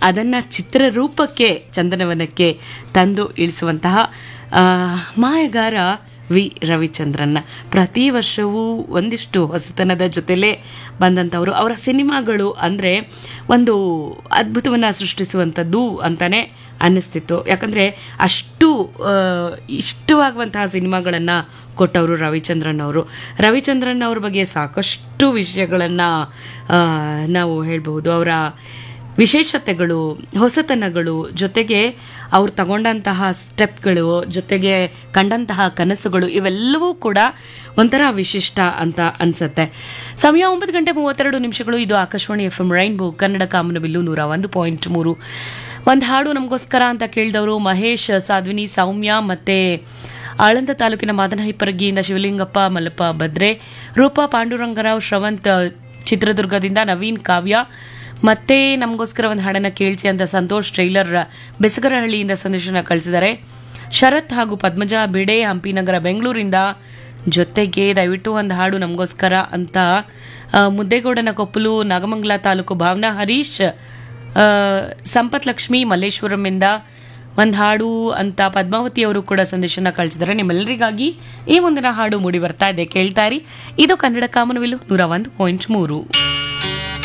ಅದನ್ನು ಚಿತ್ರರೂಪಕ್ಕೆ ಚಂದನವನಕ್ಕೆ ತಂದು ಇಳಿಸುವಂತಹ ಆ, ಮಾಯಗಾರ ವಿ ರವಿಚಂದ್ರನ್ನ ಪ್ರತಿ ವರ್ಷವೂ ಒಂದಿಷ್ಟು ಹೊಸತನದ ಜೊತೆಲೇ ಬಂದಂಥವರು ಅವರ ಸಿನಿಮಾಗಳು ಅಂದರೆ ಒಂದು ಅದ್ಭುತವನ್ನು ಸೃಷ್ಟಿಸುವಂಥದ್ದು ಅಂತಲೇ ಅನ್ನಿಸ್ತಿತ್ತು ಯಾಕಂದರೆ ಅಷ್ಟು ಆ, ಇಷ್ಟವಾಗುವಂತಹ ಸಿನಿಮಾಗಳನ್ನು ಕೊಟ್ಟವರು ರವಿಚಂದ್ರನ್ ಅವರು ರವಿಚಂದ್ರನ್ ಅವ್ರ ಬಗ್ಗೆ ಸಾಕಷ್ಟು ವಿಷಯಗಳನ್ನು ನಾವು ಹೇಳ್ಬಹುದು ಅವರ ವಿಶೇಷತೆಗಳು ಹೊಸತನಗಳು ಜೊತೆಗೆ ಅವ್ರು ತಗೊಂಡಂತಹ ಸ್ಟೆಪ್ಗಳು ಜೊತೆಗೆ ಕಂಡಂತಹ ಕನಸುಗಳು ಇವೆಲ್ಲವೂ ಕೂಡ ಒಂಥರ ವಿಶಿಷ್ಟ ಅಂತ ಅನ್ಸುತ್ತೆ ಸಮಯ ಒಂಬತ್ತು ಗಂಟೆ ಮೂವತ್ತೆರಡು ನಿಮಿಷಗಳು ಇದು Akashvani F M rainbow Kannada ಕಾಮನಬಿಲ್ಲು ನೂರ ಒಂದು ಪಾಯಿಂಟ್ ಮೂರು ಒಂದು ಹಾಡು ನಮಗೋಸ್ಕರ ಅಂತ ಕೇಳಿದವರು ಮಹೇಶ್ ಸಾಧ್ವಿನಿ ಸೌಮ್ಯ ಮತ್ತೆ ಆಳಂದ ತಾಲೂಕಿನ ಮಾದನಹಿಪ್ಪರಗಿಯಿಂದ ಶಿವಲಿಂಗಪ್ಪ ಮಲ್ಲಪ್ಪ ಬದ್ರೆ ರೂಪಾ ಪಾಂಡುರಂಗರಾವ್ ಶ್ರವಂತ್ ಚಿತ್ರದುರ್ಗದಿಂದ ನವೀನ್ ಕಾವ್ಯ ಮತ್ತೆ ನಮಗೋಸ್ಕರ ಒಂದು ಹಾಡನ್ನು ಕೇಳಿಸಿ ಅಂತ ಸಂತೋಷ್ ಟ್ರೈಲರ್ ಬೆಸಗರಹಳ್ಳಿಯಿಂದ ಸಂದೇಶನ ಕಳಿಸಿದ್ದಾರೆ ಶರತ್ ಹಾಗೂ ಪದ್ಮಜ ಬಿಡೆ ಹಂಪಿನಗರ ಬೆಂಗಳೂರಿಂದ ಜೊತೆಗೆ ದಯವಿಟ್ಟು ಒಂದು ಹಾಡು ನಮಗೋಸ್ಕರ ಅಂತ ಆ, ಮುದ್ದೇಗೌಡನ ಕೊಪ್ಪಲು ನಾಗಮಂಗಲ ತಾಲೂಕು ಭಾವನಾ ಹರೀಶ್ ಆ, ಸಂಪತ್ ಲಕ್ಷ್ಮಿ ಮಲ್ಲೇಶ್ವರಂಯಿಂದ ಒಂದು ಹಾಡು ಅಂತ ಪದ್ಮಾವತಿ ಅವರು ಕೂಡ ಸಂದೇಶನ ಕಳಿಸಿದ್ದಾರೆ ನಿಮ್ಮೆಲ್ಲರಿಗಾಗಿ ಈ ಮುಂದಿನ ಹಾಡು ಮೂಡಿ ಬರ್ತಾ ಇದೆ ಕೇಳ್ತಾ ಇರಿ ಇದು ಕನ್ನಡ ಕಾಮನವಿಲು ನೂರ ಒಂದು ಪಾಯಿಂಟ್ ಮೂರು